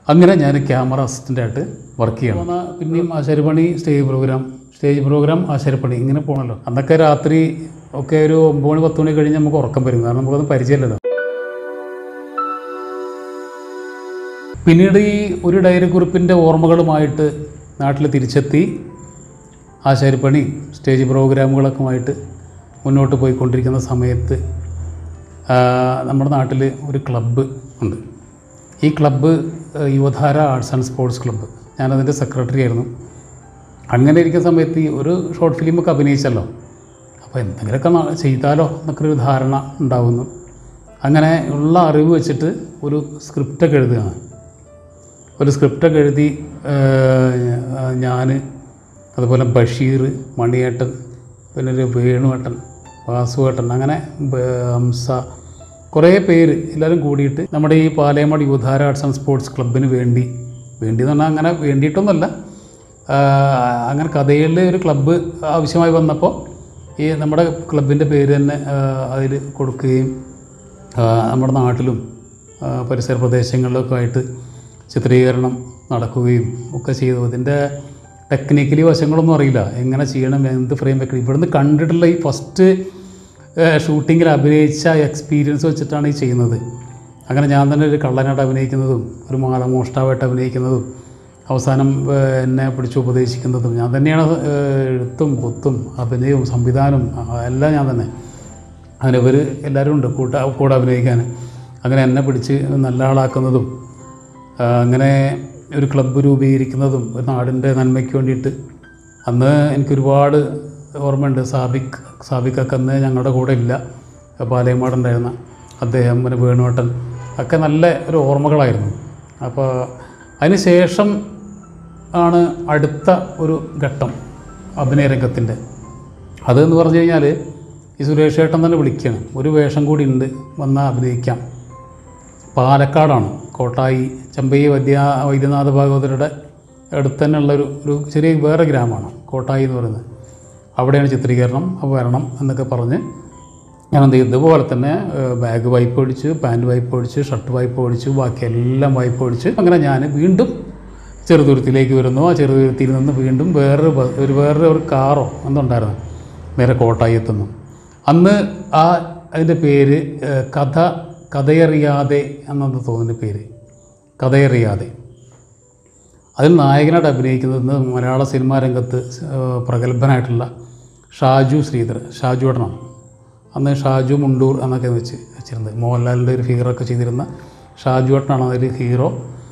അങ്ങനെ ഞാൻ camera അസിസ്റ്റൻ്റായിട്ട് work ചെയ്യണം പോന്ന പിന്നെയും ആശാരിപ്പണി സ്റ്റേജ് പ്രോഗ്രാം സ്റ്റേജ് പ്രോഗ്രാം ആശാരിപ്പണി ഇങ്ങനെ പോകണല്ലോ അന്നൊക്കെ രാത്രി ഒക്കെ ഒരു ഒമ്പത് മണി പത്ത് മണി കഴിഞ്ഞ് നമുക്ക് ഉറക്കം വരും കാരണം നമുക്കൊന്നും പരിചയമില്ലല്ലോ പിന്നീട് ഈ ഒരു ഡയറി കുറിപ്പിൻ്റെ ഓർമ്മകളുമായിട്ട് നാട്ടിൽ തിരിച്ചെത്തി ആശാരിപ്പണി സ്റ്റേജ് പ്രോഗ്രാമുകളൊക്കെയുമായിട്ട് മുന്നോട്ട് പോയിക്കൊണ്ടിരിക്കുന്ന സമയത്ത് ആ, നമ്മുടെ നാട്ടിൽ ഒരു ക്ലബ്ബ് ഉണ്ട് ഈ ക്ലബ്ബ് ആ, Yuvadhara arts and sports club ഞാനതിൻ്റെ സെക്രട്ടറി ആയിരുന്നു അങ്ങനെ ഇരിക്കുന്ന സമയത്ത് ഈ ഒരു ഷോർട്ട് ഫിലിമൊക്കെ അഭിനയിച്ചല്ലോ അപ്പോൾ എന്തെങ്കിലുമൊക്കെ ന- ചെയ്താലോ എന്നൊക്കെ ഒരു ധാരണ ഉണ്ടാവുന്നു അങ്ങനെ ഉള്ള അറിവ് വെച്ചിട്ട് ഒരു സ്ക്രിപ്റ്റൊക്കെ എഴുതുകയാണ് ഒരു സ്ക്രിപ്റ്റൊക്കെ എഴുതി ഞാൻ അതുപോലെ ബഷീർ മണിയേട്ടൻ പിന്നെ ഒരു വേണുവേട്ടൻ വാസുവേട്ടൻ അങ്ങനെ ബ- ഹംസ കുറേ പേര് എല്ലാവരും കൂടിയിട്ട് നമ്മുടെ ഈ Palayamad Yuvadhara arts and sports ക്ലബിന് വേണ്ടി വേണ്ടി എന്ന് പറഞ്ഞാൽ അങ്ങനെ വേണ്ടിയിട്ടൊന്നുമല്ല ആ, അങ്ങനെ കഥയിൽ ഒരു ക്ലബ്ബ് ആവശ്യമായി വന്നപ്പോൾ ഈ നമ്മുടെ ക്ലബിൻ്റെ പേര് തന്നെ അതിൽ കൊടുക്കുകയും ആ, നമ്മുടെ നാട്ടിലും ആ, പരിസര പ്രദേശങ്ങളിലൊക്കെ ആയിട്ട് ചിത്രീകരണം നടക്കുകയും ഒക്കെ ചെയ്തു ഇതിൻ്റെ ടെക്നിക്കലി വശങ്ങളൊന്നും അറിയില്ല എങ്ങനെ ചെയ്യണം എന്ത് ഫ്രെയിം വെക്കണം ഇവിടുന്ന് കണ്ടിട്ടുള്ള ഈ ഫസ്റ്റ് ഷൂട്ടിങ്ങിൽ അഭിനയിച്ച എക്സ്പീരിയൻസ് വെച്ചിട്ടാണ് ഈ ചെയ്യുന്നത് അങ്ങനെ ഞാൻ തന്നെ ഒരു കള്ളനായിട്ട് അഭിനയിക്കുന്നതും ഒരു മാലമോഷ്ടാവായിട്ട് അഭിനയിക്കുന്നതും അവസാനം ഏഹ്, എന്നെ പിടിച്ച് ഉപദേശിക്കുന്നതും ഞാൻ തന്നെയാണ് ഏഹ്, എഴുത്തും കുത്തും അഭിനയവും സംവിധാനവും ആ, എല്ലാം ഞാൻ തന്നെ അങ്ങനെ ഇവർ എല്ലാവരും ഉണ്ട് കൂട്ട കൂടെ അഭിനയിക്കാൻ അങ്ങനെ എന്നെ പിടിച്ച് നല്ല ആളാക്കുന്നതും ആ, അങ്ങനെ ഒരു ക്ലബ്ബ് രൂപീകരിക്കുന്നതും ഒരു നാടിൻ്റെ നന്മയ്ക്ക് വേണ്ടിയിട്ട് അന്ന് എനിക്കൊരുപാട് ഓർമ്മയുണ്ട് സാബിക് സാബിക്കൊക്കെ അന്ന് ഞങ്ങളുടെ കൂടെ ഇല്ല പാലയമാടുണ്ടായിരുന്ന അദ്ദേഹം പിന്നെ വേണുവട്ടൻ ഒക്കെ നല്ല ഒരു ഓർമ്മകളായിരുന്നു അപ്പോൾ അതിന് ശേഷം ആണ് അടുത്ത ഒരു ഘട്ടം അഭിനയരംഗത്തിൻ്റെ അതെന്ന് പറഞ്ഞു കഴിഞ്ഞാൽ ഈ സുരേഷ് ഏട്ടൻ തന്നെ വിളിക്കുകയാണ് ഒരു വേഷം കൂടി ഉണ്ട് വന്നാൽ അഭിനയിക്കാം പാലക്കാടാണ് കോട്ടായി ചെമ്പൈ വൈദ്യ വൈദ്യനാഥ ഭാഗവതരുടെ അടുത്ത് തന്നെയുള്ളൊരു ഒരു ചെറിയ വേറെ ഗ്രാമമാണ് കോട്ടായി എന്ന് പറയുന്നത് അവിടെയാണ് ചിത്രീകരണം അപ്പോൾ വരണം എന്നൊക്കെ പറഞ്ഞ് ഞാൻ എന്ത് ചെയ്തു ഇതുപോലെ തന്നെ ഏഹ്, ബാഗ് വൈപ്പ് അടിച്ച് പാൻറ് വൈപ്പ് അടിച്ച് ഷർട്ട് വൈപ്പ് അടിച്ച് ബാക്കി എല്ലാം വൈപ്പ് അടിച്ച് അങ്ങനെ ഞാൻ വീണ്ടും ചെറുതുരുത്തിലേക്ക് വരുന്നു ആ ചെറുതുരുത്തിയിൽ നിന്ന് വീണ്ടും വേറൊരു ബ- ഒരു വേറൊരു ഒരു കാറോ എന്തുണ്ടായിരുന്നു നേരെ കോട്ടായി എത്തുന്നു അന്ന് ആ അതിൻ്റെ പേര് ഏഹ്, കഥ കഥയറിയാതെ എന്നാണ് തോന്നുന്ന പേര് കഥയറിയാതെ അതിൽ നായകനായിട്ട് അഭിനയിക്കുന്നത് ഇന്ന് മലയാള സിനിമാ രംഗത്ത് ഏഹ്, പ്രഗത്ഭനായിട്ടുള്ള ഷാജു ശ്രീധർ ഷാജു ഏട്ടനാണ് അന്ന് ഷാജു മുണ്ടൂർ എന്നൊക്കെ വെച്ച് വെച്ചിരുന്നത് മോഹൻലാലിൻ്റെ ഒരു ഫിഗറൊക്കെ ചെയ്തിരുന്ന ഷാജു ഏട്ടനാണ് അതിൽ ഹീറോ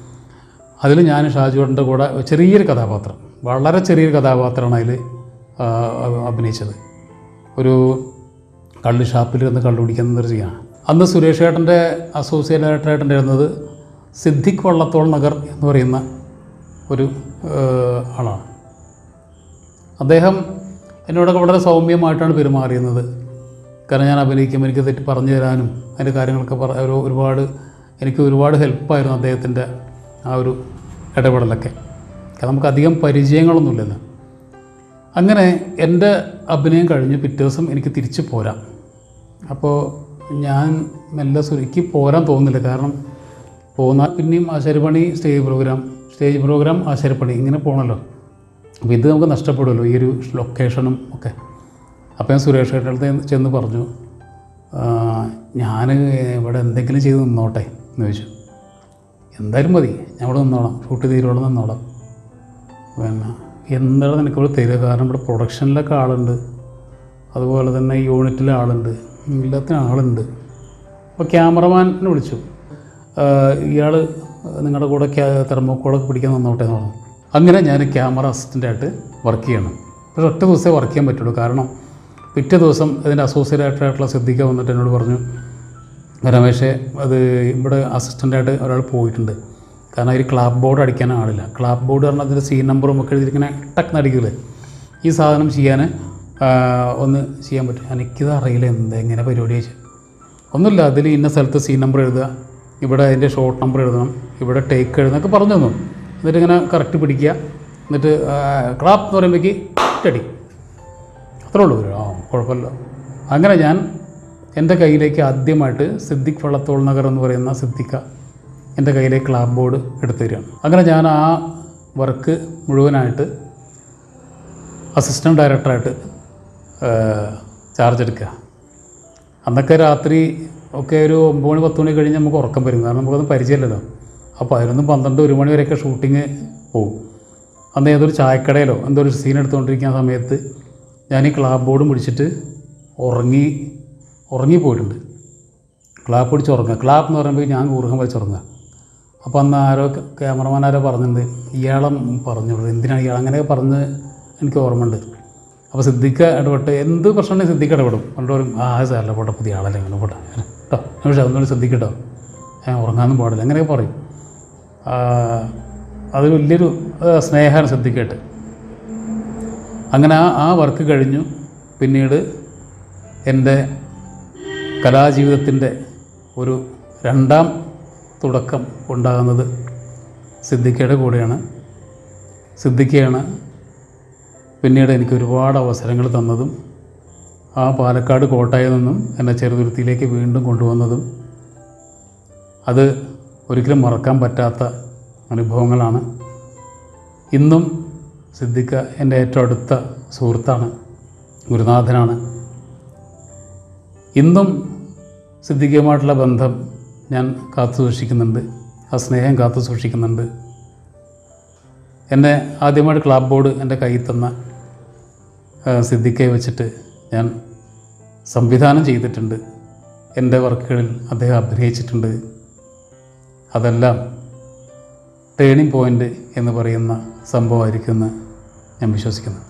അതിൽ ഞാൻ ഷാജു ഏട്ടൻ്റെ കൂടെ ചെറിയൊരു കഥാപാത്രം വളരെ ചെറിയൊരു കഥാപാത്രമാണ് അതിൽ അഭിനയിച്ചത് ഒരു കള്ള് ഷാപ്പിലിരുന്ന് കള്ളു കുടിക്കുന്ന ഒരു ചെയ്യാണ് അന്ന് സുരേഷ് ഏട്ടൻ്റെ അസോസിയേറ്റ് ഡയറക്ടറായിട്ടുണ്ടായിരുന്നത് സിദ്ദിഖ് വള്ളത്തോൾ നഗർ എന്ന് പറയുന്ന ഒരു ഏഹ്, ആളാണ് അദ്ദേഹം എന്നോടൊക്കെ വളരെ സൗമ്യമായിട്ടാണ് പെരുമാറിയുന്നത് കാരണം ഞാൻ അഭിനയിക്കുമ്പോൾ എനിക്ക് തെറ്റി പറഞ്ഞു തരാനും അതിൻ്റെ കാര്യങ്ങളൊക്കെ പറ ഒരു ഒരുപാട് എനിക്ക് ഒരുപാട് ഹെൽപ്പായിരുന്നു അദ്ദേഹത്തിൻ്റെ ആ ഒരു ഇടപെടലൊക്കെ കാരണം നമുക്ക് അധികം പരിചയങ്ങളൊന്നുമില്ലല്ലോ അങ്ങനെ എൻ്റെ അഭിനയം കഴിഞ്ഞ് പിറ്റേ ദിവസം എനിക്ക് തിരിച്ച് പോരാം അപ്പോൾ ഞാൻ മെല്ലെ സുരുക്കി പോരാൻ തോന്നുന്നില്ല കാരണം പോകുന്ന പിന്നെയും ആശാരിപ്പണി സ്റ്റേജ് പ്രോഗ്രാം സ്റ്റേജ് പ്രോഗ്രാം ആശാരിപ്പണി ഇങ്ങനെ പോകണമല്ലോ അപ്പോൾ ഇത് നമുക്ക് നഷ്ടപ്പെടുമല്ലോ ഈ ഒരു ലൊക്കേഷനും ഒക്കെ അപ്പോൾ ഞാൻ സുരേഷ് ഏട്ടൻ്റെ അടുത്ത് ചെന്ന് പറഞ്ഞു ഞാൻ ഇവിടെ എന്തെങ്കിലും ചെയ്ത് നിന്നോട്ടെ എന്ന് ചോദിച്ചു എന്തായാലും മതി ഞാൻ ഇവിടെ നിന്നോളാം ഷൂട്ട് തീരോളം നിന്നോളാം പിന്നെ എന്താണ് നിനക്കിവിടെ തരിക കാരണം ഇവിടെ പ്രൊഡക്ഷനിലൊക്കെ ആളുണ്ട് അതുപോലെ തന്നെ യൂണിറ്റിലെ ആളുണ്ട് എല്ലാത്തിനും ആളുണ്ട് അപ്പോൾ ക്യാമറമാനെ വിളിച്ചു ഇയാൾ നിങ്ങളുടെ കൂടെ തെർമോക്കോളൊക്കെ പിടിക്കാൻ നിന്നോട്ടെ എന്ന് പറഞ്ഞു അങ്ങനെ ഞാൻ ക്യാമറ അസിസ്റ്റൻ്റായിട്ട് വർക്ക് ചെയ്യണം പക്ഷേ ഒറ്റ ദിവസമേ വർക്ക് ചെയ്യാൻ പറ്റുള്ളൂ കാരണം പിറ്റേ ദിവസം ഇതിൻ്റെ അസോസിയേറ്റ് ആയിട്ടുള്ള ശ്രദ്ധിക്കുക വന്നിട്ട് എന്നോട് പറഞ്ഞു രമേശേ അത് ഇവിടെ അസിസ്റ്റൻ്റായിട്ട് ഒരാൾ പോയിട്ടുണ്ട് കാരണം അതിൽ ക്ലാപ്പ് ബോർഡ് അടിക്കാൻ ആളില്ല ക്ലാപ്പ് ബോർഡ് പറഞ്ഞാൽ അതിൻ്റെ സീൻ നമ്പറും ഒക്കെ എഴുതിയിരിക്കുന്ന ടക്ക് അടിക്കില്ലേ ഈ സാധനം ചെയ്യാൻ ആ, ഒന്ന് ചെയ്യാൻ പറ്റും എനിക്കിത് അറിയില്ല എന്ത് എങ്ങനെ പരിപാടി ചോദിച്ചു ഒന്നുമില്ല അതിൽ ഇന്ന സ്ഥലത്ത് സീൻ നമ്പർ എഴുതുക ഇവിടെ അതിൻ്റെ ഷോർട്ട് നമ്പർ എഴുതണം ഇവിടെ ടേക്ക് എഴുതുന്നൊക്കെ പറഞ്ഞു തന്നു എന്നിട്ട് ഇങ്ങനെ കറക്റ്റ് പിടിക്കുക എന്നിട്ട് ക്ലാപ്പ് എന്ന് പറയുമ്പോഴേക്ക് അടി അത്രേ ഉള്ളൂ ആ കുഴപ്പമില്ല അങ്ങനെ ഞാൻ എൻ്റെ കയ്യിലേക്ക് ആദ്യമായിട്ട് സിദ്ദിഖ് വള്ളത്തോൾ നഗർ എന്ന് പറയുന്ന സിദ്ദിഖ എൻ്റെ കയ്യിലേക്ക് ക്ലാബ് ബോർഡ് എടുത്തു തരികയാണ് അങ്ങനെ ഞാൻ ആ വർക്ക് മുഴുവനായിട്ട് അസിസ്റ്റൻറ്റ് ഡയറക്ടറായിട്ട് ചാർജ് എടുക്കുക അന്നൊക്കെ രാത്രി ഒക്കെ ഒരു ഒമ്പത് മണി പത്ത് മണി കഴിഞ്ഞ് നമുക്ക് ഉറക്കം വരും കാരണം നമുക്കത് പരിചയമില്ലല്ലോ അപ്പോൾ പതിനൊന്ന് പന്ത്രണ്ട് ഒരു മണി വരെയൊക്കെ ഷൂട്ടിങ് പോകും അന്ന് ഏതൊരു ചായക്കടയിലോ എന്തോ ഒരു സീൻ എടുത്തുകൊണ്ടിരിക്കുന്ന സമയത്ത് ഞാൻ ഈ ക്ലാബ് ബോർഡും പിടിച്ചിട്ട് ഉറങ്ങി ഉറങ്ങിപ്പോയിട്ടുണ്ട് ക്ലാപ്പ് പിടിച്ച് ഉറങ്ങുക ക്ലാപ്പ് എന്ന് പറയുമ്പോൾ ഞാൻ ഊർഹം വെച്ചുറങ്ങുക അപ്പോൾ അന്ന് ആരോ ക്യാമറമാൻ ആരോ പറഞ്ഞിട്ടുണ്ട് ഇയാളം പറഞ്ഞു എന്തിനാണ് ഇയാൾ അങ്ങനെയൊക്കെ പറഞ്ഞ് എനിക്ക് ഓർമ്മയുണ്ട് അപ്പോൾ സിദ്ദിഖ് ഇടപെട്ട് എന്ത് പ്രശ്നമുണ്ടെങ്കിൽ സിദ്ദിഖ് ഇടപെടും എന്നിട്ട് പറയും ആ സാറല്ല പോട്ടെ പുതിയ ആളല്ലേ അങ്ങനെ പോട്ടെ കേട്ടോ നിമിഷം ഒന്നുകൂടി ശ്രദ്ധിക്കട്ടോ ഞാൻ ഉറങ്ങാനും പാടില്ല അങ്ങനെയൊക്കെ പറയും ആ, അത് വലിയൊരു ആ, സ്നേഹമാണ് ശ്രദ്ധിക്കട്ടെ അങ്ങനെ ആ ആ വർക്ക് കഴിഞ്ഞു പിന്നീട് എൻ്റെ കലാജീവിതത്തിൻ്റെ ഒരു രണ്ടാം തുടക്കം ഉണ്ടാകുന്നത് സിദ്ദിഖയുടെ കൂടെയാണ് സിദ്ദിഖയാണ് പിന്നീട് എനിക്ക് ഒരുപാട് അവസരങ്ങൾ തന്നതും ആ പാലക്കാട് കോട്ടയിൽ നിന്നും എന്നെ ചെറുതുരുത്തിയിലേക്ക് വീണ്ടും കൊണ്ടുവന്നതും അത് ഒരിക്കലും മറക്കാൻ പറ്റാത്ത അനുഭവങ്ങളാണ് ഇന്നും സിദ്ദിഖ എൻ്റെ ഏറ്റവും അടുത്ത സുഹൃത്താണ് ഗുരുനാഥനാണ് ഇന്നും സിദ്ദിഖുമായിട്ടുള്ള ബന്ധം ഞാൻ കാത്തു സൂക്ഷിക്കുന്നുണ്ട് ആ സ്നേഹം കാത്തു സൂക്ഷിക്കുന്നുണ്ട് എന്നെ ആദ്യമായിട്ട് ക്ലാബ് ബോർഡ് എൻ്റെ കയ്യിൽ തന്ന ആ, സിദ്ദിഖയെ വെച്ചിട്ട് ഞാൻ സംവിധാനം ചെയ്തിട്ടുണ്ട് എൻ്റെ വർക്കുകളിൽ അദ്ദേഹം അഭിനയിച്ചിട്ടുണ്ട് അതെല്ലാം ടേണിംഗ് പോയിൻ്റ് എന്ന് പറയുന്ന സംഭവമായിരിക്കുമെന്ന് ഞാൻ വിശ്വസിക്കുന്നു